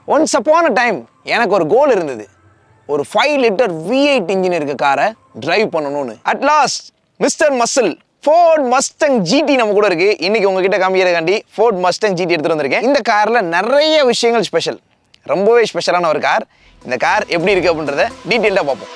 once upon a time எனக்கு ஒரு goal இருந்தது ஒரு five litre V eight engine இருக்க காரை டிரைவ் பண்ணணும்னு at last mister muscle Ford Mustang GT நம்ம கூட இருக்கு இன்னைக்கு உங்ககிட்ட காமிக்கிறதுக்காண்டி ஃபோர்ட் மஸ்டங் ஜிடி எடுத்துட்டு வந்திருக்கேன் இந்த கார்ல நிறைய விஷயங்கள் ஸ்பெஷல் ரொம்பவே ஸ்பெஷலான ஒரு கார் இந்த கார் எப்படி இருக்கு அப்படின்றத டீட்டெயிலாக பார்ப்போம்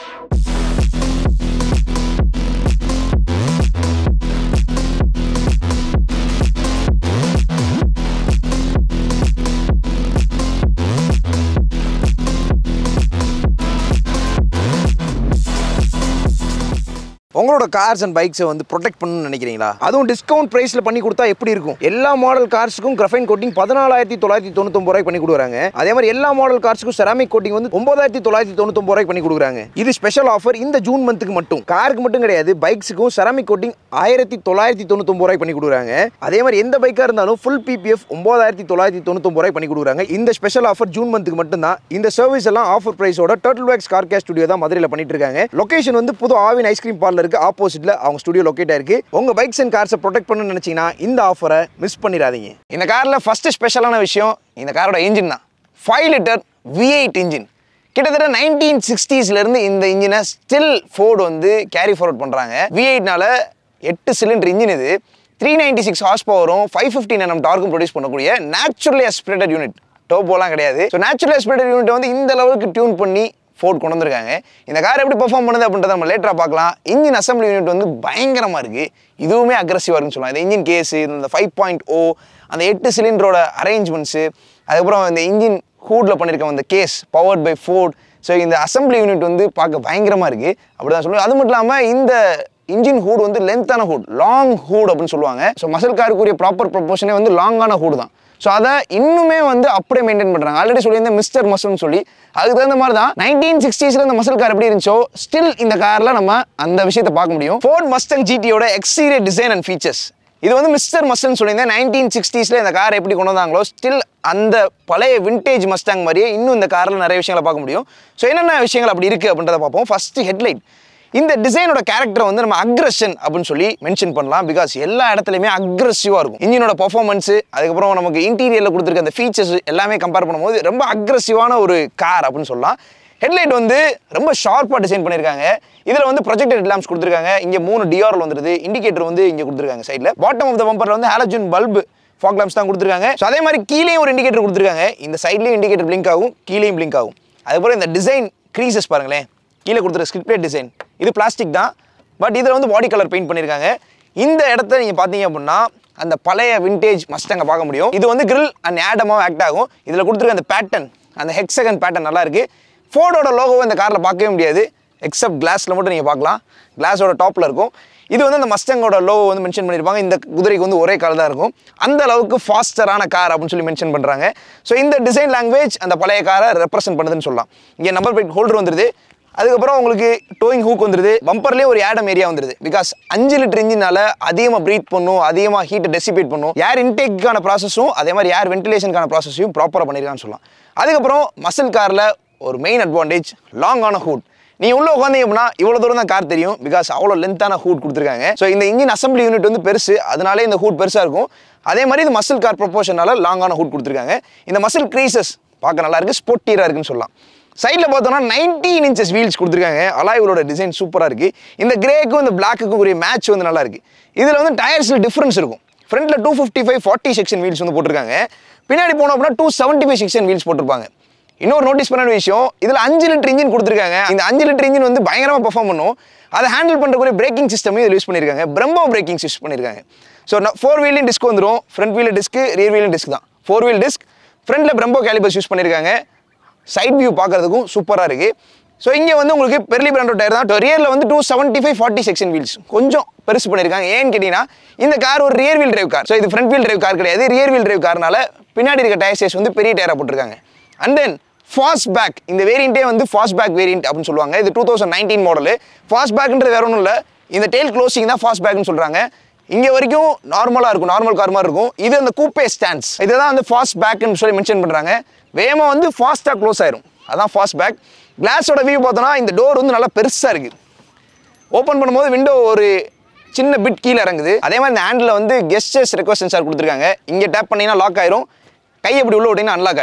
உங்களோட கார்ஸ் அண்ட் பைக்ஸை வந்து ப்ரொடெக்ட் பண்ணணும்னு நினைக்கிறீங்களா அதுவும் டிஸ்கவுண்ட் ப்ரைஸில் பண்ணி கொடுத்தா எப்படி இருக்கும் எல்லா மாடல் கார்ஸுக்கும் கிரஃபைன் கோட்டிங் பதினாலாயிரத்தி தொள்ளாயிரத்தி தொண்ணூத்தொம்பது ரூபாய்க்கு பண்ணி கொடுக்குறாங்க அதே மாதிரி எல்லா மாடல் கார்ஸுக்கும் செராமிக் கோட்டிங் வந்து ஒன்பதாயிரத்தி தொள்ளாயிரத்தி தொண்ணூத்தொம்பது ரூபாய்க்கு பண்ணி கொடுக்குறாங்க இது ஸ்பெஷல் ஆஃபர் இந்த ஜூன் மந்த்துக்கு மட்டும் காருக்கு மட்டும் கிடையாது பைக்ஸுக்கும் செராமிக் கோட்டிங் ஆயிரத்தி தொள்ளாயிரத்தி தொண்ணூத்தொம்பது ரூபாய்க்கு பண்ணி கொடுக்குறாங்க அதே மாதிரி எந்த பைக்காக இருந்தாலும் ஃபுல் பிபிஎஃப் ஒன்பதாயிரத்தி தொள்ளாயிரத்தி தொண்ணூத்தொம்பது ரூபாய்க்கு பண்ணி கொடுக்குறாங்க இந்த ஸ்பெஷல் ஆஃபர் ஜூன் மந்த்துக்கு மட்டும்தான் இந்த சர்வீஸ் எல்லாம் ஆஃபர் பிரைஸோட Turtle Wax car care studio தான் மதுரையில் பண்ணிட்டு இருக்காங்க லொகேஷன் வந்து புது ஆவின் ஐஸ்கிரீம் பார்லருக்கு ஆப்போசிட்ல அவங்க ஸ்டுடியோ லொக்கேட் ஆயிருக்கு உங்க பைக்ஸ் அண்ட் கார்ஸை ப்ரொடெக்ட் பண்ணணும்னு நினைச்சீங்கன்னா இந்த ஆஃபரை மிஸ் பண்ணிடாதீங்க இந்த கார்ல ஃபர்ஸ்ட் ஸ்பெஷலான விஷயம் இந்த காரோட இன்ஜின் தான் five litre V eight engine கிட்டத்தட்ட நைன்டீன் சிக்ஸ்டீஸ்லேருந்து இந்த இன்ஜினை ஸ்டில் ஃபோர்டு வந்து கேரி ஃபார்வர்ட் பண்ணுறாங்க வி எயிட்னால எட்டு சிலிண்டர் இன்ஜின் இது த்ரீ நைன்டி சிக்ஸ் ஹார்ஸ் பவரும் ஃபைவ் ஃபிஃப்டின் என்எம் டார்க்கும் ப்ரொடியூஸ் பண்ணக்கூடிய நேச்சுரலி அஸ்பிரேட்டட் யூனிட் டோப்போலாம் கிடையாது ஸோ நேச்சுரலி அஸ்பிரேட்டட் யூனிட் வந்து இந்த லெவலுக்கு டியூன் பண்ணி ஃபோர்ட் கொண்டு வந்திருக்காங்க இந்த கார் எப்படி பெர்ஃபார்ம் பண்ணுது அப்படின்றத நம்ம லேட்டராக பார்க்கலாம் இன்ஜின் அசம்பிளி யூனிட் வந்து பயங்கரமாக இருக்குது இதுவுமே அக்ரஸிவாக இருக்குன்னு சொல்லலாம் இந்த இன்ஜின் கேஸு இந்த ஃபைவ் பாயிண்ட் ஓ அந்த எட்டு சிலிண்டரோட அரேஞ்ச்மெண்ட்ஸு அதுக்கப்புறம் இந்த இன்ஜின் ஹூடில் பண்ணியிருக்க அந்த case powered by Ford so இந்த அசம்பிளி யூனிட் வந்து பார்க்க பயங்கரமாக இருக்குது அப்படி தான் சொல்லுவேன் அது மட்டும் இல்லாமல் இந்த இன்ஜின் ஹூட் வந்து லென்த்தான ஹூட் லாங் ஹூட் அப்படின்னு சொல்லுவாங்க ஸோ மசல் காருக்குரிய ப்ராப்பர் ப்ரொபோஷனே வந்து லாங்கான ஹூட் தான் ஸோ அதை இன்னுமே வந்து அப்படியே மெயின்டைன் பண்ணுறாங்க ஆல்ரெடி சொல்லியிருந்தேன் மிஸ்டர் மசல்னு சொல்லி அதுக்கு தகுந்த மாதிரி தான் நைன்டீன் சிக்ஸ்டீஸில் இந்த மசல் கார் எப்படி இருந்துச்சோ ஸ்டில் இந்த காரில் நம்ம அந்த விஷயத்தை பார்க்க முடியும் ஃபோர்ட் மஸ்டங் ஜிடியோட எக்ஸ்டீரியர் டிசைன் அண்ட் ஃபீச்சர்ஸ் இது வந்து மிஸ்டர் மஸ்டர்னு சொல்லியிருந்தேன் நைன்டீன் சிக்ஸ்டீஸில் இந்த கார் எப்படி கொண்டு வந்தாங்களோ ஸ்டில் அந்த பழைய விண்டேஜ் மஸ்டாங் மாதிரியே இன்னும் இந்த காரில் நிறைய விஷயங்களை பார்க்க முடியும் ஸோ என்னென்ன விஷயங்கள் அப்படி இருக்குது அப்படின்றத பார்ப்போம் ஃபஸ்ட்டு ஹெட்லைட் இந்த டிசைனோட கேரக்டரை வந்து நம்ம அக்ரஷன் அப்படின்னு சொல்லி மென்ஷன் பண்ணலாம் பிகாஸ் எல்லா இடத்துலையுமே அக்ரஸிவாக இருக்கும் இன்ஜினோட பர்ஃபார்மன்ஸு அதுக்கப்புறம் நமக்கு இன்டீரியரில் கொடுத்துருக்க அந்த ஃபீச்சர்ஸ் எல்லாமே கம்பேர் பண்ணும்போது ரொம்ப அக்ரஸிவான ஒரு கார் அப்படின்னு சொல்லலாம் ஹெட்லைட் வந்து ரொம்ப ஷார்ப்பாக டிசைன் பண்ணியிருக்காங்க இதில் வந்து ப்ரொஜெக்டட் ஹெட்லாம்ஸ் கொடுத்துருக்காங்க இங்கே மூணு டிஆர்எல் வந்துருது இண்டிகேட்டர் வந்து இங்கே கொடுத்துருக்காங்க சைடில் பாட்டம் ஆஃப் த பம்பரில் வந்து ஹாலஜன் பல்பு ஃபாக் லாம்ப்ஸ் தான் கொடுத்துருக்காங்க ஸோ அதே மாதிரி கீழேயும் ஒரு இண்டிகேட்டர் கொடுத்துருக்காங்க இந்த சைட்லேயும் இண்டிகேட்டர் பிளிங்க் ஆகும் கீழேயும் பிளிங்க் ஆகும் அதுக்கப்புறம் இந்த டிசைன் க்ரீசஸ் பாருங்களேன் கீழே கொடுத்துருக்க ஸ்கிரிப்ட் பிளேட் டிசைன் இது பிளாஸ்டிக் தான் பட் இதில் வந்து பாடி கலர் பெயிண்ட் பண்ணியிருக்காங்க இந்த இடத்த நீங்கள் பார்த்தீங்க அப்படின்னா அந்த பழைய விண்டேஜ் மஸ்டங்க பார்க்க முடியும் இது வந்து கிரில் அண்ட் ஆடமாக ஆக்ட் ஆகும் இதில் கொடுத்துருக்க அந்த பேட்டர்ன் அந்த ஹெக்ஸகன் பேட்டர்ன் நல்லா இருக்கு ஃபோர்டோட லோகோவை இந்த காரில் பார்க்கவே முடியாது எக்ஸப்ட் கிளாஸில் மட்டும் நீங்கள் பார்க்கலாம் கிளாஸோட டாப்பில் இருக்கும் இது வந்து அந்த மஸ்டங்கோட லோகோ வந்து மென்ஷன் பண்ணியிருப்பாங்க இந்த குதிரைக்கு வந்து ஒரே கார் தான் இருக்கும் அந்த அளவுக்கு ஃபாஸ்டரான கார் அப்படின்னு சொல்லி மென்ஷன் பண்ணுறாங்க ஸோ இந்த டிசைன் லாங்குவேஜ் அந்த பழைய காரை ரெப்ரசென்ட் பண்ணுதுன்னு சொல்லலாம் இங்கே நம்பர் பிளேட் ஹோல்டர் வந்துருது அதுக்கப்புறம் உங்களுக்கு டோயிங் ஹூக் வந்துருது பம்பர்லேயே ஒரு ஏடம் ஏரியா வந்துருது பிகாஸ் அஞ்சு லிட்டர் இன்ஜினால அதிகமாக ப்ரீத் பண்ணும் அதிகமாக ஹீட்டை டெசிபேட் பண்ணும் ஏர் இன்டேக்கான ப்ராசஸும் அதே மாதிரி ஏர் வென்டிலேஷனுக்கான ப்ராசஸையும் ப்ராப்பராக பண்ணியிருக்கான்னு சொல்லலாம் அதுக்கப்புறம் மசில் காரில் ஒரு மெயின் அட்வான்டேஜ் லாங்கான ஹூட் நீ உள்ள உட்காந்தீங்க அப்படின்னா இவ்வளோ தூரம் தான் கார் தெரியும் பிகாஸ் அவ்வளோ லென்த்தான ஹூட் கொடுத்துருக்காங்க ஸோ இந்த இன்ஜின் அசம்பிளி யூனிட் வந்து பெருசு அதனாலே இந்த ஹூட் பெருசாக இருக்கும் அதே மாதிரி இந்த மசில் கார் ப்ரொபோஷனால லாங்கான ஹூட் கொடுத்துருக்காங்க இந்த மசில் க்ரீசஸ் பார்க்க நல்லா இருக்கு ஸ்போர்ட்டியராக இருக்குன்னு சொல்லலாம் சைடில் பார்த்தோம்னா நைன்டீன் இன்ச்சஸ் வீல்ஸ் கொடுத்துருக்காங்க அலாய்வலோட டிசைன் சூப்பராக இருக்குது இந்த கிரேக்கும் இந்த பிளாக்குக்கும் உரிய மேட்ச் வந்து நல்லா இருக்கு இதில் வந்து டயர்ஸில் டிஃப்ரென்ஸ் இருக்கும் ஃப்ரண்ட்டில் two fifty five forty section wheels வந்து போட்டிருக்காங்க பின்னாடி போனோம் அப்படின்னா two seventy five section wheels போட்டிருப்பாங்க இன்னொரு நோட்டீஸ் பண்ண விஷயம் இதில் அஞ்சு லிட்டர் இன்ஜின் கொடுத்துருக்காங்க இந்த அஞ்சு லிட்டர் இன்ஜின் வந்து பயங்கரமாக பெர்ஃபார்ம் பண்ணும் அதை ஹேண்டில் பண்ணுறக்கூடிய பிரேக்கிங் சிஸ்டம் இதில் யூஸ் பண்ணியிருக்காங்க பிரம்மோ பிரேக்கிங் யூஸ் பண்ணியிருக்காங்க ஸோ ஃபோர் வீலையும் டிஸ்க் வந்துடும் ஃப்ரண்ட் வீல் டிஸ்க் ரியர் வீலும் டிஸ்க் தான் ஃபோர் வீல் டிஸ்க் ஃப்ரண்ட்டில் பிரம்போ கேலிபர்ஸ் யூஸ் பண்ணியிருக்காங்க சைட் வியூ பார்க்கறதுக்கும் சூப்பராக இருக்குது ஸோ இங்கே வந்து உங்களுக்கு பெர்லி பிராண்டோ டயர் தான் ரியரில் வந்து two seventy five forty section wheels கொஞ்சம் பெருசு பண்ணியிருக்காங்க ஏன்னு கேட்டிங்கன்னா இந்த கார் ஒரு rear wheel drive car so இது ஃப்ரண்ட் வீல் டிரைவ் கார் கிடையாது ரியர் வீல் டிரைவ் கார்னால பின்னாடி இருக்க டயர் சைஸ் வந்து பெரிய டயராக போட்டிருக்காங்க அண்ட் தென் ஃபாஸ்ட் பேக் இந்த வேரியண்ட்டே வந்து ஃபாஸ்ட் பேக் வேரியண்ட் அப்படின்னு சொல்லுவாங்க இது two thousand nineteen model fast பேக்ன்றது வேற ஒன்றும் இல்லை இந்த டெயில் க்ளோசிங் தான் ஃபாஸ்ட் பேக்னு சொல்கிறாங்க இங்கே வரைக்கும் நார்மலாக இருக்கும் நார்மல் கார் மாதிரி இருக்கும் இது அந்த கூப்பே ஸ்டாண்ட்ஸ் இதுதான் வந்து ஃபாஸ்ட் பேக்னு சொல்லி மென்ஷன் பண்ணுறாங்க வேகமாக வந்து ஃபாஸ்ட்டாக க்ளோஸ் ஆயிரும் அதான் ஃபாஸ்ட் பேக் கிளாஸோட வியூ பார்த்தோன்னா இந்த டோர் வந்து நல்லா பெருசாக இருக்குது ஓப்பன் பண்ணும்போது விண்டோ ஒரு சின்ன பிட் கீழே இறங்குது அதே மாதிரி இந்த ஹேண்டில் வந்து கெஸ்டர்ஸ் ரெக்வஸ்ட் சென்சார் கொடுத்துருக்காங்க இங்கே டேப் பண்ணிங்கன்னா லாக் ஆயிரும் கை எப்படி உள்ள விட்டிங்கன்னா அன்லாக் ஆயிரும்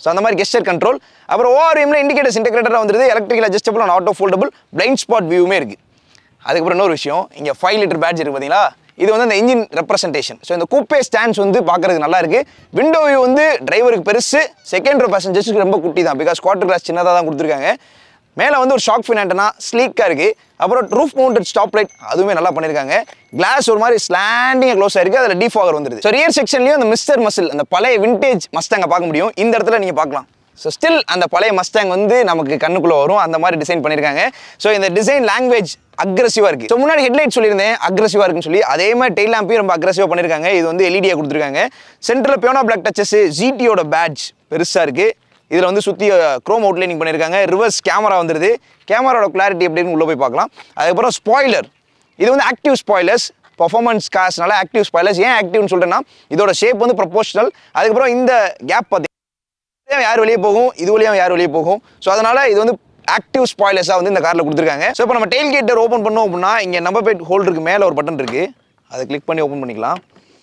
ஸோ அந்த மாதிரி கெஸ்டர் கண்ட்ரோல் அப்புறம் ஓஆர்எம்ல இண்டிகேட்டர்ஸ் இன்டெகிரேட்டராக வந்துருது electrical adjustable and auto foldable blind spot வியூமே இருக்குது அதுக்கப்புறம் இன்னொரு விஷயம் இங்கே ஃபைவ் லிட்டர் பேட்ச் இருக்குது பார்த்தீங்களா இது வந்து அந்த இன்ஜின் ரெப்ரசன்டேஷன் ஸோ இந்த கூப்பே ஸ்டாண்ட்ஸ் வந்து பார்க்கறதுக்கு நல்லா இருக்கு விண்டோ வியூ வந்து டிரைவருக்கு பெருசு செகண்ட் ரோ பேசஞ்சர்ஸ்க்கு ரொம்ப குட்டி தான் பிகாஸ் குவார்டர் கிளாஸ் சின்னதாக தான் கொடுத்துருக்காங்க மேலே வந்து ஒரு ஷாக் ஃபினாண்டனா ஸ்லீக்காக இருக்குது அப்புறம் ரூஃப் மவுண்டட் ஸ்டாப் லைட் அதுவுமே நல்லா பண்ணியிருக்காங்க கிளாஸ் ஒரு மாதிரி ஸ்லாண்டிங் க்ளோஸ் ஆயிருக்கு அதில் டிஃபாகர் வந்துருது ஸோ ரியர் செக்ஷன்லையும் அந்த மிஸ்டர் மசில் அந்த பழைய விண்டேஜ் மஸ்டாங்க பார்க்க முடியும் இந்த இடத்துல நீங்கள் பார்க்கலாம் ஸோ ஸ்டில் அந்த பழைய மஸ்டாங் வந்து நமக்கு கண்ணுக்குள்ளே வரும் அந்த மாதிரி டிசைன் பண்ணியிருக்காங்க ஸோ இந்த டிசைன் லாங்குவேஜ் அக்ரஸிவாக இருக்குது ஸோ முன்னாடி ஹெட்லைட் சொல்லியிருந்தேன் அக்ரஸிவாக இருக்குன்னு சொல்லி அதே மாதிரி டெய்ல் லாம்பையும் ரொம்ப அக்ரஸிவாக பண்ணியிருக்காங்க இது வந்து எல்இடியாக கொடுத்துருக்காங்க சென்டரில் பியோனா பிளாக் டச்சஸ் ஜிடியோட பேட்ச் பெருசாக இருக்குது இதில் வந்து சுற்றி க்ரோம் அவுட்லைனிங் பண்ணியிருக்காங்க ரிவர்ஸ் கேமரா வந்துருது கேமராவோட கிளாரிட்டி எப்படின்னு உள்ளே போய் பார்க்கலாம் அதுக்கப்புறம் ஸ்பாய்லர் இது வந்து ஆக்டிவ் ஸ்பாய்லர்ஸ் பர்ஃபார்மன்ஸ் காசுனால ஆக்டிவ் ஸ்பாய்லர்ஸ் ஏன் ஆக்டிவ்னு சொல்கிறேன்னா இதோட ஷேப் வந்து ப்ரொபோஷனல் அதுக்கப்புறம் இந்த கேப் பார்த்தி வழியா யார் வெளியே போகும் இது வழியாக யார் வெளியே போகும் ஸோ அதனால இது வந்து ஆக்டிவ் ஸ்பாய்லர்ஸாக வந்து இந்த காரில் கொடுத்துருக்காங்க ஸோ இப்போ நம்ம டெயில் கேட்டர் ஓப்பன் பண்ணோம் அப்படின்னா இங்கே நம்பர் பிளேட் ஹோல்டருக்கு மேலே ஒரு பட்டன் இருக்குது அதை கிளிக் பண்ணி ஓப்பன் பண்ணிக்கலாம்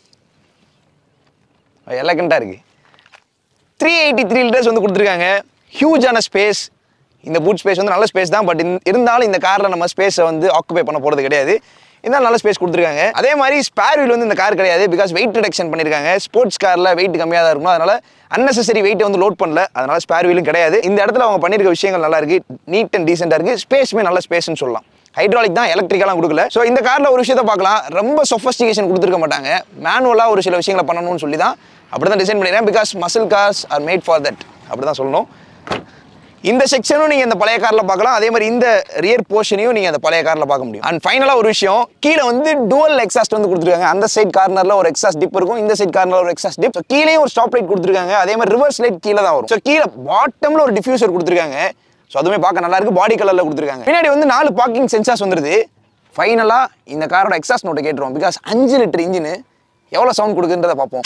எலகண்ட்டாக இருக்குது த்ரீ எயிட்டி த்ரீ லிட்டர்ஸ் வந்து கொடுத்துருக்காங்க ஹியூஜான ஸ்பேஸ் இந்த பூட் ஸ்பேஸ் வந்து நல்ல ஸ்பேஸ் தான் பட் இருந்தாலும் இந்த காரில் நம்ம ஸ்பேஸை வந்து ஆக்குபை பண்ண போகிறது கிடையாது இருந்தாலும் நல்ல ஸ்பேஸ் கொடுத்துருக்காங்க அதே மாதிரி ஸ்பேர் வீல் வந்து இந்த கார் கிடையாது பிகாஸ் வெயிட் ரிடக்ஷன் பண்ணியிருக்காங்க ஸ்போர்ட்ஸ் காரில் வெயிட் கம்மியாக தான் இருக்கும் அதனால அன்னெசரி வெயிட்டை வந்து லோட் பண்ணல அதனால ஸ்பேர் வீலும் கிடையாது இந்த இடத்துல அவங்க பண்ணியிருக்க விஷயங்கள் நல்லா இருக்கு நீட் அண்ட் டீசெண்டாக இருக்கு ஸ்பேஸுமே நல்ல ஸ்பேஸ்னு சொல்லலாம் ஹைட்ராலிக் தான் எலக்ட்ரிக்கெல்லாம் கொடுக்கல ஸோ இந்த காரில் ஒரு விஷயத்தை பார்க்கலாம் ரொம்ப சொஃபஸ்டிகேஷன் கொடுத்துருக்க மாட்டாங்க மேனுவலாக ஒரு சில விஷயங்களை பண்ணணும்னு சொல்லி தான் அப்படி தான் டிசைன் பண்ணிடுறேன் because muscle cars are made for that அப்படி தான் சொல்லணும் இந்த செக்ஷனும் நீங்கள் இந்த பழைய காரில் பார்க்கலாம் அதே மாதிரி இந்த ரியர் போர்ஷனையும் நீங்கள் அந்த பழைய காரில் பார்க்க முடியும் அண்ட் ஃபைனலாக ஒரு விஷயம் கீழே வந்து டுவல் எக்ஸாஸ்ட் வந்து கொடுத்துருக்காங்க அந்த சைட் கார்னரில் ஒரு எக்ஸாஸ்ட் டிப் இருக்கும் இந்த சைட் கார்னரில் ஒரு எக்ஸாஸ்ட் டிப் கீழேயும் ஒரு ஸ்டாப் லைட் கொடுத்துருக்காங்க அதே மாதிரி ரிவர்ஸ் லைட் கீழே தான் வரும் ஸோ கீழே பாட்டமில் ஒரு டிஃப்யூசர் கொடுத்துருக்காங்க ஸோ அதுவுமே பார்க்க நல்லா இருக்கு பாடி கலரில் கொடுத்துருக்காங்க பின்னாடி வந்து நாலு பார்க்கிங் சென்சார்ஸ் வந்துருது ஃபைனலாக இந்த காரோட எக்ஸாஸ்ட் நோட்டை கேட்டுருவோம் பிகாஸ் அஞ்சு லிட்டர் இன்ஜின் எவ்வளோ சவுண்ட் கொடுக்குன்றதை பார்ப்போம்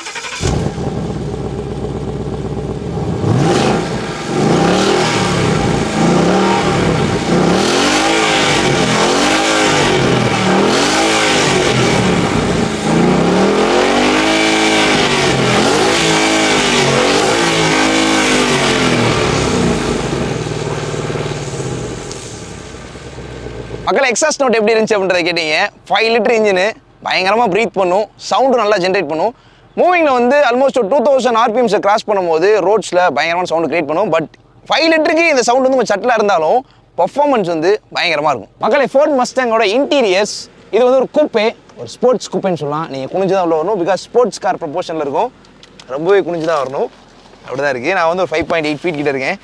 மக்கள் எக்ஸாஸ்ட் நோட் எப்படி இருந்துச்சு அப்படின்றத கேட்டீங்க ஃபைவ் லிட்டர் இன்ஜின் பயங்கரமாக ப்ரீத் பண்ணும் சவுண்டு நல்லா ஜென்ரேட் பண்ணும் மூவிங்கில் வந்து ஆல்மோஸ்ட் டூ தௌசண்ட் ஆர்பிஎம்ஸை கிராஸ் பண்ணும்போது ரோட்ஸில் பயங்கரமான சவுண்டு கிரியேட் பண்ணும் பட் ஃபைவ் லிட்டருக்கு இந்த சவுண்ட் வந்து கொஞ்சம் சட்டிலாக இருந்தாலும் பர்ஃபார்மன்ஸ் வந்து பயங்கரமாக இருக்கும் மக்களே ஃபோர்ட் மஸ்டாங்கோட இன்டீரியர்ஸ் இது வந்து ஒரு கூப்பே ஒரு ஸ்போர்ட்ஸ் கூப்பேன்னு சொல்லலாம் நீங்கள் குனிஞ்சு தான் உள்ள வரணும் பிகாஸ் ஸ்போர்ட்ஸ் கார் ப்ரொபோஷனில் இருக்கும் ரொம்பவே குனிஞ்சு தான் வரணும் அப்படி தான் இருக்குது நான் வந்து ஒரு ஃபைவ் பாயிண்ட் எயிட் ஃபீட் கிட்ட இருக்கேன்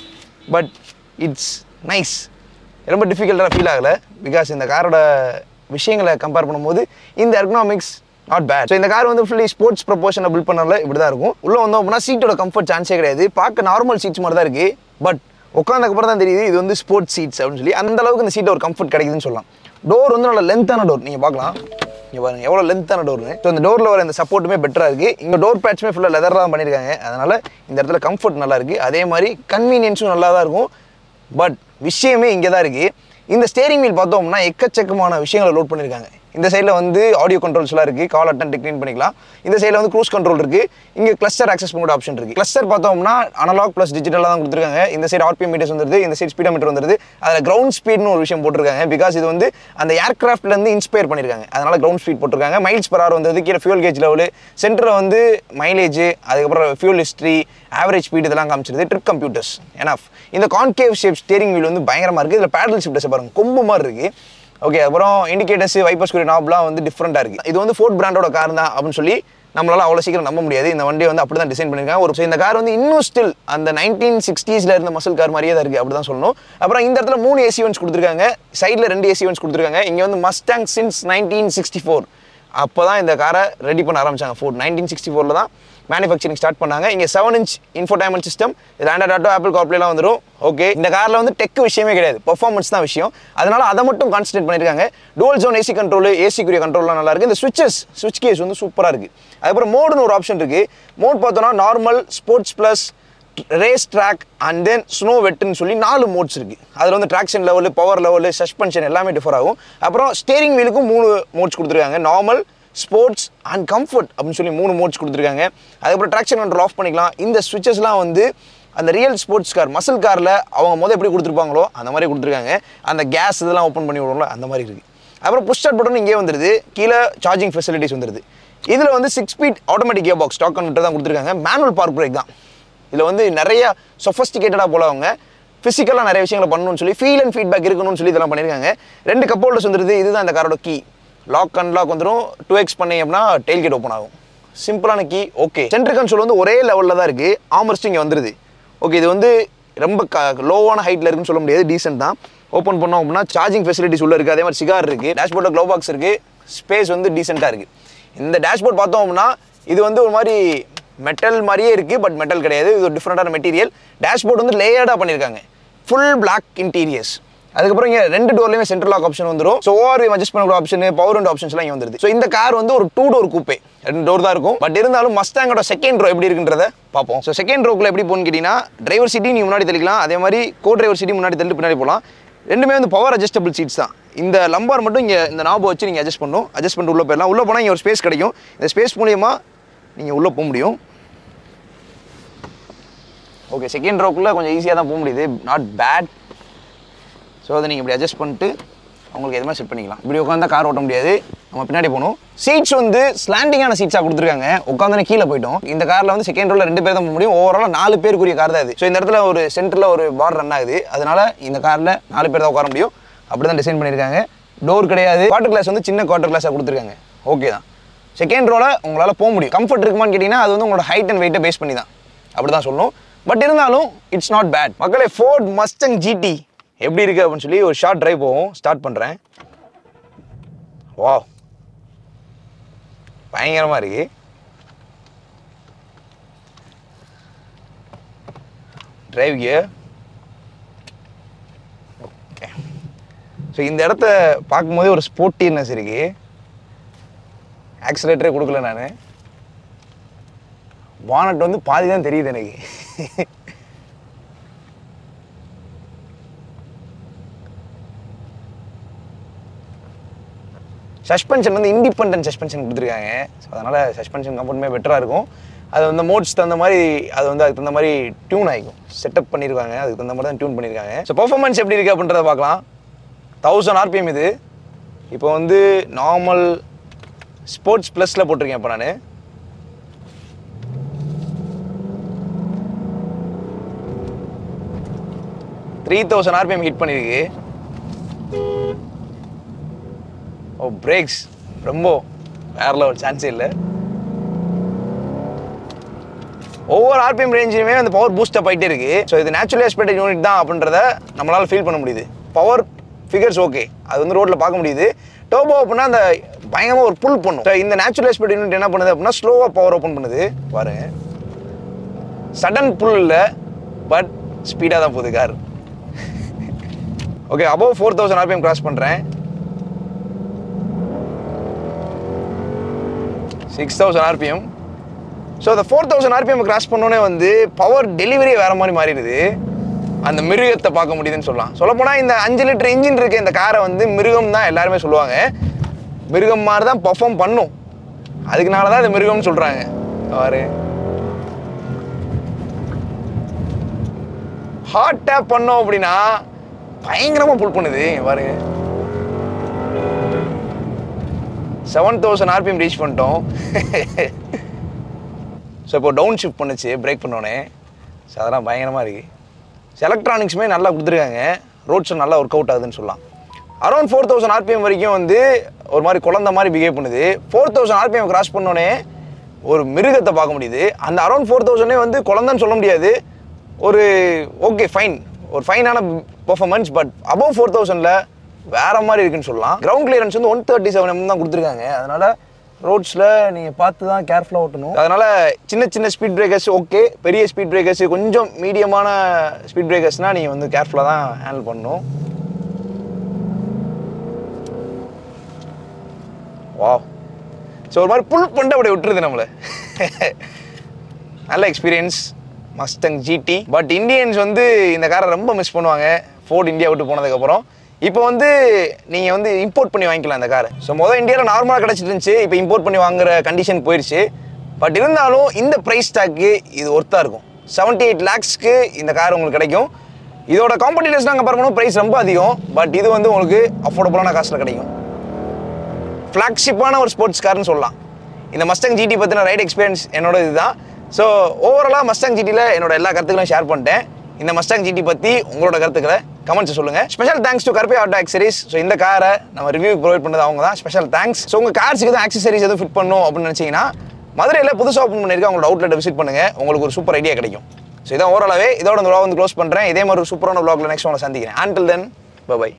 பட் இட்ஸ் நைஸ் ரொம்ப டிஃபிகல்ட்டாக ஃபீல் ஆகலை பிகாஸ் இந்த காரோட விஷயங்களை கம்பேர் பண்ணும்போது இந்த எர்கனாமிக்ஸ் நாட் பேட் ஸோ இந்த கார் வந்து ஃபுல்லி ஸ்போர்ட்ஸ் ப்ரொபோஷனை பில்ட் பண்ணல இப்படி தான் இருக்கும் உள்ளே வந்தோம் அப்படின்னா சீட்டோட கம்ஃபர்ட் சான்ஸே கிடையாது பார்க்க நார்மல் சீட்ஸ் மாதிரி தான் இருக்குது பட் உட்காந்ததுக்கப்புறம் தான் தெரியுது இது வந்து ஸ்போர்ட்ஸ் சீட்ஸ் அப்படின்னு சொல்லி அந்த அளவுக்கு இந்த சீட்டில் ஒரு கம்ஃபர்ட் கிடைக்குதுன்னு சொல்லலாம் டோர் வந்து நல்ல லென்த்தான டோர் நீங்கள் பார்க்கலாம் இங்கே பாருங்க எவ்வளோ லென்த்தான டோர்னு ஸோ இந்த டோரில் வர இந்த சப்போர்ட்டுமே பெட்டராக இருக்குது இங்கே டோர் பேட்ச்மே ஃபுல்லாக லெதர் தான் பண்ணியிருக்காங்க அதனால் இந்த இடத்துல கம்ஃபர்ட் நல்லா இருக்குது அதே மாதிரி கன்வீனியன்ஸும் நல்லா தான் இருக்கும் பட் விஷயமே இங்கே தான் இருக்குது இந்த ஸ்டேரிங் வீல் பார்த்தோம்னா எக்கச்சக்கமான விஷயங்களை லோட் பண்ணியிருக்காங்க இந்த சைடில் வந்து ஆடியோ கண்ட்ரோல்ஸ்லாம் இருக்குது கால் அட்டன் டிக்ளைன் பண்ணிக்கலாம் இந்த சைடில் வந்து க்ரூஸ் கண்ட்ரோல் இருக்குது இங்கே கிளஸ்டர் ஆக்சஸ் பண்ண ஆப்ஷன் இருக்குது கிளஸ்டர் பார்த்தோம்னா அனலாக் ப்ளஸ் டிஜிட்டலாக தான் கொடுத்துருக்காங்க இந்த சைடு ஆர்பிஎம் மீட்டர்ஸ் வந்துருது இந்த சைடு ஸ்பீடோமீட்டர் வந்துருது அதில் கிரவுண்ட் ஸ்பீட்னு ஒரு விஷயம் போட்டிருக்காங்க பிகாஸ் இது வந்து அந்த ஏர்கிராஃப்ட்லேருந்து இன்ஸ்பயர் பண்ணியிருக்காங்க அதனால் கிரவுண்ட் ஸ்பீட் போட்டிருக்காங்க மைல்ஸ் பர் ஹவர் வந்தது கீழே ஃபியூல் கேஜ் லெவலு சென்டரில் வந்து மைலேஜ் அதுக்கப்புறம் ஃபியூல் ஹிஸ்ட்ரி ஆவரேஜ் ஸ்பீட் இதெல்லாம் காமிச்சிருது ட்ரிப் கம்ப்யூட்டர்ஸ் எனஃப் இந்த கான்கேவ் ஷேப் ஸ்டேரிங் வீல் வந்து பயங்கரமாக இருக்குது இதில் பேடல் ஷிஃப்டர்ஸ் பாருங்க கொம்பு மாதிரி இருக்குது ஓகே அப்புறம் இண்டிகேட்டர்ஸ் வைப்பர்ஸ் கூடிய நாப்லாம் வந்து டிஃப்ரெண்ட்டாக இருக்குது இது வந்து ஃபோர்ட் பிராண்டோட கார் தான் அப்படின்னு சொல்லி நம்மளால அவ்வளோ சீக்கிரம் நம்ப முடியாது இந்த வண்டியை வந்து அப்படி தான் டிசைன் பண்ணியிருக்காங்க ஒரு so இந்த கார் வந்து இன்னும் ஸ்டில் அந்த நைன்டீன் சிக்ஸ்டீஸில் இருந்த மசில் கார் மாதிரியே தான் இருக்குது அப்படி தான் சொல்லணும் அப்புறம் இந்த இடத்துல மூணு ஏசி வென்ஸ் கொடுத்துருக்காங்க சைடில் ரெண்டு ஏசி வென்ஸ் கொடுத்துருக்காங்க இங்கே வந்து Mustang since nineteen sixty four அப்போ தான் இந்த காரை ரெடி பண்ண ஆரம்பிச்சாங்க ஃபோர்ட் நைன்டீன் சிக்ஸ்டி ஃபோரில் தான் மேனுஃபேக்சரிங் ஸ்டார்ட் பண்ணாங்க இங்கே செவன் இன்ச் இன்ஃபோடைன்மெண்ட் சிஸ்டம் இது ஆண்ட்ராய்ட் ஆட்டோ ஆப்பிள் கார்ப்ளேலாம் வந்துடும் ஓகே இந்த காரில் வந்து டெக் விஷயமே கிடையாது பெர்ஃபார்மன்ஸ் தான் விஷயம் அதனால அதை மட்டும் கான்சன்ட்ரேட் பண்ணியிருக்காங்க dual zone ஏசி கண்ட்ரோல் ஏசிக்குரிய கண்ட்ரோல்லாம் நல்லா இருக்கு இந்த ஸ்விட்சஸ் ஸ்விட்ச் கேஸ் வந்து சூப்பராக இருக்கு அதுக்கப்புறம் மோடுன்னு ஒரு ஆப்ஷன் இருக்கு மோட் பார்த்தோன்னா normal sports plus race track and then snow வெட்டுன்னு சொல்லி நாலு மோட்ஸ் இருக்கு அதில் வந்து traction level power level suspension எல்லாமே டிஃபர் ஆகும் அப்புறம் ஸ்டேரிங் வீலுக்கும் மூணு மோட்ஸ் கொடுத்துருக்காங்க நார்மல் ஸ்போர்ட்ஸ் அண்ட் கம்ஃபர்ட் அப்படின்னு சொல்லி மூணு மோட்ஸ் கொடுத்துருக்காங்க அதுக்கப்புறம் ட்ராக்ஷன் கண்ட்ரோல் ஆஃப் பண்ணிக்கலாம் இந்த ஸ்விட்சஸ்லாம் வந்து அந்த ரியல் ஸ்போர்ட்ஸ் கார் மசில் காரில் அவங்க மொதல் எப்படி கொடுத்துருப்பாங்களோ அந்த மாதிரி கொடுத்துருக்காங்க அந்த கேஸ் இதெல்லாம் ஓப்பன் பண்ணி விடுவோம்ல அந்த மாதிரி இருக்குது அப்புறம் புஷ் ஸ்டார்ட் பட்டன் இங்கே வந்துருது கீழே சார்ஜிங் ஃபெசிலிட்டிஸ் வந்துருது இதில் வந்து six speed automatic gear box ஸ்டாக் கன்வெர்ட்டர் தான் கொடுத்துருக்காங்க மேனுவல் பார்க் பிரேக் தான் இதில் வந்து நிறைய சொஃபஸ்டிகேட்டடாக போல அவங்க ஃபிசிக்கலாக நிறைய விஷயங்களை பண்ணணும்னு சொல்லி ஃபீல் அண்ட் ஃபீட்பேக் இருக்கணும்னு சொல்லி இதெல்லாம் பண்ணியிருக்காங்க ரெண்டு கப் ஹோல்டர்ஸ் வந்துருது இதுதான் இந்த காரோட கீ லாக் அண்ட் லாக் வந்துடும் டூ எக்ஸ் பண்ணி அப்படின்னா டெயில் கேட் ஓப்பன் ஆகும் சிம்பிளான கீ ஓகே சென்ட்ரு கன்சோல் வந்து ஒரே லெவலில் தான் இருக்குது ஆமர்ஸ்ட் இங்கே வந்துருது ஓகே இது வந்து ரொம்ப க லோவான ஹைட்டில் இருக்குன்னு சொல்ல முடியாது டீசென்ட் தான் ஓப்பன் பண்ணோம் அப்படின்னா சார்ஜிங் ஃபெசிலிட்டிஸ் உள்ள இருக்குது அதே மாதிரி சிகார் இருக்குது டேஷ்போர்ட்டில் க்ளோ பாக்ஸ் இருக்குது ஸ்பேஸ் வந்து டீசெண்டாக இருக்குது இந்த டேஷ்போர்ட் பார்த்தோம் அப்படின்னா இது வந்து ஒரு மாதிரி மெட்டல் மாதிரியே இருக்குது பட் மெட்டல் கிடையாது இது ஒரு டிஃப்ரெண்ட்டான மெட்டீரியல் டேஷ்போர்ட் வந்து லேயர்டாக பண்ணியிருக்காங்க ஃபுல் பிளாக் இன்டீரியர்ஸ் அதுக்கப்புறம் இங்கே ரெண்டு டோர்லையுமே சென்ட்ரல் லாக் ஆப்ஷன் வந்துடும் ஸோ ஓஆர் அட்ஜஸ்ட் பண்ணக்கூடிய ஆப்ஷன் பவர் விண்டோ ஆப்ஷன்ஸ்லாம் இங்கே வந்துருது ஸோ இந்த கார் வந்து ஒரு டூ டோர் கூப்பே ரெண்டு டோர் தான் இருக்கும் பட் இருந்தாலும் மஸ்டாங்கோட செகண்ட் ரோ எப்படி இருக்குன்றத பார்ப்போம் ஸோ செகண்ட் ரோக்குள்ள எப்படி போகணும்னு கேட்டிங்கன்னா டிரைவர் சீட்டி நீ முன்னாடி தெளிக்கலாம் அதே மாதிரி கோ டிரைவர் சீட்டி முன்னாடி தள்ளி பின்னாடி போகலாம் ரெண்டுமே வந்து பவர் அட்ஜஸ்டபிள் சீட்ஸ் தான் இந்த லம்பார் மட்டும் இங்கே இந்த நாபை வச்சு நீங்கள் அட்ஜஸ்ட் பண்ணணும் அட்ஜஸ்ட் பண்ணிட்டு உள்ளே போயிடலாம் உள்ளே போனால் இங்கே ஒரு ஸ்பேஸ் கிடைக்கும் இந்த ஸ்பேஸ் மூலியமாக நீங்கள் உள்ளே போக முடியும் ஓகே செகண்ட் ரோக்குள்ளே கொஞ்சம் ஈஸியாக தான் போக முடியுது நாட் பேட் ஸோ அதை நீங்கள் இப்படி அட்ஜஸ்ட் பண்ணிட்டு உங்களுக்கு எது மாதிரி செட் பண்ணிக்கலாம் இப்படி உட்காந்தா கார் ஓட்ட முடியாது நம்ம பின்னாடி போகணும் சீட்ஸ் வந்து ஸ்லாண்டிங்கான சீட்ஸாக கொடுத்துருக்காங்க உட்காந்து கீழே போயிட்டோம் இந்த காரில் வந்து செகண்ட் ரோல ரெண்டு பேர் தான் போக முடியும் ஓவரால் நாலு பேருக்குரிய கார் தான் இது ஸோ இந்த இடத்துல ஒரு சென்டரில் ஒரு பார் ரன் ஆகுது அதனால இந்த காரில் நாலு பேர் தான் உட்கார முடியும் அப்படி தான் டிசைன் பண்ணியிருக்காங்க டோர் கிடையாது குவார்டர் கிளாஸ் வந்து சின்ன குவார்டர் கிளாஸாக கொடுத்துருக்காங்க ஓகே தான் செகண்ட் ரோல உங்களால் போக முடியும் கம்ஃபர்ட் இருக்குமான்னு கேட்டிங்கன்னா அது வந்து உங்களோட ஹைட் அண்ட் வெயிட்டை பேஸ் பண்ணி தான் அப்படி தான் சொல்லணும் பட் இருந்தாலும் இட்ஸ் நாட் பேட் மக்களே ஃபோர்ட் மஸ்டங் ஜிடி எப்படி இருக்குது அப்படின்னு சொல்லி ஒரு ஷார்ட் டிரைவ் போவோம் ஸ்டார்ட் பண்ணுறேன் வா பயங்கரமாக இருக்கு டிரைவ் கியர் ஓகே ஸோ இந்த இடத்த பார்க்கும்போதே ஒரு ஸ்போர்ட்டினஸ் இருக்கு ஆக்சிலேட்டரே கொடுக்கல நான் வானட் வந்து பாதி தான் தெரியுது எனக்கு சஸ்பென்ஷன் வந்து இண்டிபெண்டன்ட் சஸ்பென்ஷன் கொடுத்துருக்காங்க ஸோ அதனால் சஸ்பென்ஷன் கம்ஃபர்ட்டுமே பெட்டராக இருக்கும் அது வந்து மோட்ஸ் தகுந்த மாதிரி அது வந்து அதுக்கு தகுந்த மாதிரி டியூன் ஆகிக்கும் செட்டப் பண்ணியிருக்காங்க அதுக்கு தகுந்த மாதிரி தான் டியூன் பண்ணியிருக்காங்க ஸோ பர்ஃபார்மன்ஸ் எப்படி இருக்குது அப்படின்றத பார்க்கலாம் தௌசண்ட் ஆர்பிஎம் இது இப்போ வந்து நார்மல் ஸ்போர்ட்ஸ் ப்ளஸில் போட்டிருக்கேன் இப்போ நான் த்ரீ தௌசண்ட் ஆர்பிஎம் ஹிட் பண்ணியிருக்கு ஓ பிரேக்ஸ் ரொம்ப வேற லெவல் சான்ஸே இல்லை ஒவ்வொரு ஆர்பிஎம் ரேஞ்சிலுமே அந்த பவர் பூஸ்ட் அப் ஆகிட்டே இருக்கு ஸோ இது நேச்சுரல் எஸ்பெக்டட் யூனிட் தான் அப்படின்றத நம்மளால ஃபீல் பண்ண முடியுது பவர் ஃபிகர்ஸ் ஓகே அது வந்து ரோட்டில் பார்க்க முடியுது டோபோ அப்படின்னா அந்த பயங்கரமாக ஒரு புல் பண்ணும் ஸோ இந்த நேச்சுரல் எஸ்பெக்ட் யூனிட் என்ன பண்ணுது அப்படின்னா ஸ்லோவாக பவர் ஓப்பன் பண்ணுது பாருங்க சடன் புல் இல்லை பட் ஸ்பீடாக தான் போகுது car okay above four thousand RPM cross பண்ணுறேன் சிக்ஸ் தௌசண்ட் ஆர்பிஎம் ஸோ அந்த ஃபோர் தௌசண்ட் ஆர்பிஎம் கிராஸ் பண்ணோன்னே வந்து பவர் டெலிவரி வேற மாதிரி மாறிடுது அந்த மிருகத்தை பார்க்க முடியுதுன்னு சொல்லலாம் சொல்லப்போனால் இந்த அஞ்சு லிட்டர் இன்ஜின் இருக்க இந்த காரை வந்து மிருகம் தான் எல்லாருமே சொல்லுவாங்க மிருகம் மாதிரி தான் பர்ஃபார்ம் பண்ணும் அதுக்குனால தான் இது மிருகம்னு சொல்கிறாங்க பாரு ஹார்ட் டேப் பண்ணோம் அப்படின்னா பயங்கரமாக புல் பண்ணுது இங்க பாருங்க செவன் தௌசண்ட் ஆர்பிஎம் ரீச் பண்ணிட்டோம் ஸோ இப்போ டவுன் ஷிஃப்ட் பண்ணுச்சு பிரேக் பண்ணோன்னே ஸோ அதெல்லாம் பயங்கரமாக இருக்குது ஸோ எலக்ட்ரானிக்ஸுமே நல்லா கொடுத்துருக்காங்க ரோட்ஸும் நல்லா ஒர்க் அவுட் ஆகுதுன்னு சொல்லலாம் அரௌண்ட் ஃபோர் தௌசண்ட் ஆர்பிஎம் வரைக்கும் வந்து ஒரு மாதிரி குழந்த மாதிரி பிஹேவ் பண்ணுது ஃபோர் தௌசண்ட் ஆர்பிஎம் கிராஸ் பண்ணோன்னே ஒரு மிருகத்தை பார்க்க முடியுது அந்த அரௌண்ட் ஃபோர் தௌசண்டே வந்து குழந்தைன்னு சொல்ல முடியாது ஒரு ஓகே ஃபைன் ஒரு ஃபைனான பெர்ஃபார்மன்ஸ் பட் அபவ் ஃபோர் தௌசண்டில் வேற மாதிரி இருக்குன்னு சொல்லலாம் கிரவுண்ட் கிளியரன்ஸ் வந்து ஒன் தேர்ட்டி செவன் தான் கொடுத்துருக்காங்க அதனால ரோட்ஸில் நீங்கள் பார்த்து தான் கேர்ஃபுல்லாக ஓட்டணும் அதனால சின்ன சின்ன ஸ்பீட் பிரேக்கர்ஸ் ஓகே பெரிய ஸ்பீட் பிரேக்கர்ஸ் கொஞ்சம் மீடியமான ஸ்பீட் பிரேக்கர்ஸ்னால் நீங்கள் வந்து கேர்ஃபுல்லாக தான் ஹேண்டில் பண்ணணும் வா ஸோ ஒரு மாதிரி புல் பண்ணிட்டு அப்படியே விட்டுருது நம்மளை நல்ல experience Mustang GT but Indians வந்து இந்த காரை ரொம்ப மிஸ் பண்ணுவாங்க ஃபோர்ட் இந்தியா விட்டு போனதுக்கப்புறம் இப்போ வந்து நீங்கள் வந்து இம்போர்ட் பண்ணி வாங்கிக்கலாம் இந்த காரை ஸோ மொதல் இந்தியாவில் நார்மலாக கிடச்சிட்டு இருந்துச்சு இப்போ இம்போர்ட் பண்ணி வாங்குற கண்டிஷன் போயிடுச்சு பட் இருந்தாலும் இந்த ப்ரைஸ் டாக்கு இது ஒர்த்தாக இருக்கும் செவன்ட்டி எயிட் லேக்ஸ்க்கு இந்த கார் உங்களுக்கு கிடைக்கும் இதோட காம்படிட்டர்ஸ் நாங்கள் பார்க்கணும் ப்ரைஸ் ரொம்ப அதிகம் பட் இது வந்து உங்களுக்கு அஃபோர்டபுளான காஸ்ட்டில் கிடைக்கும் ஃப்ளாக்ஷிப்பான ஒரு ஸ்போர்ட்ஸ் கார்னு சொல்லலாம் இந்த மஸ்டங் ஜிடி பற்றின ரைட் எக்ஸ்பீரியன்ஸ் என்னோட இதுதான் ஸோ ஓவராலாக மஸ்டங் ஜிடியில் என்னோட எல்லா கருத்துக்களும் ஷேர் பண்ணிட்டேன் இந்த மஸ்டாங் ஜிடி பற்றி உங்களோட கருத்துக்களை கமெண்ட்ஸ் சொல்லுங்கள் special thanks to Karuppai auto accessories so இந்த காரை நம்ம ரிவ்யூ ப்ரொவைட் பண்ணது அவங்க தான் ஸ்பெஷல் தேங்க்ஸ் ஸோ உங்கள் கார்ஸுக்கு எதுவும் ஆக்சசரிஸ் எதுவும் ஃபிட் பண்ணும் அப்படின்னு நினச்சிங்கன்னா மதுரையில் புதுசாக ஓப்பன் பண்ணியிருக்க அவங்களோட அவுட்லெட் விசிட் பண்ணுங்கள் உங்களுக்கு ஒரு சூப்பர் ஐடியா கிடைக்கும் ஸோ இதான் ஓரளவே இதோட இந்த vlog வந்து க்ளோஸ் பண்ணுறேன் இதே மாதிரி ஒரு சூப்பரான vlogல நெக்ஸ்ட் உங்களை சந்திக்கிறேன் ஆண்டில் தென் பை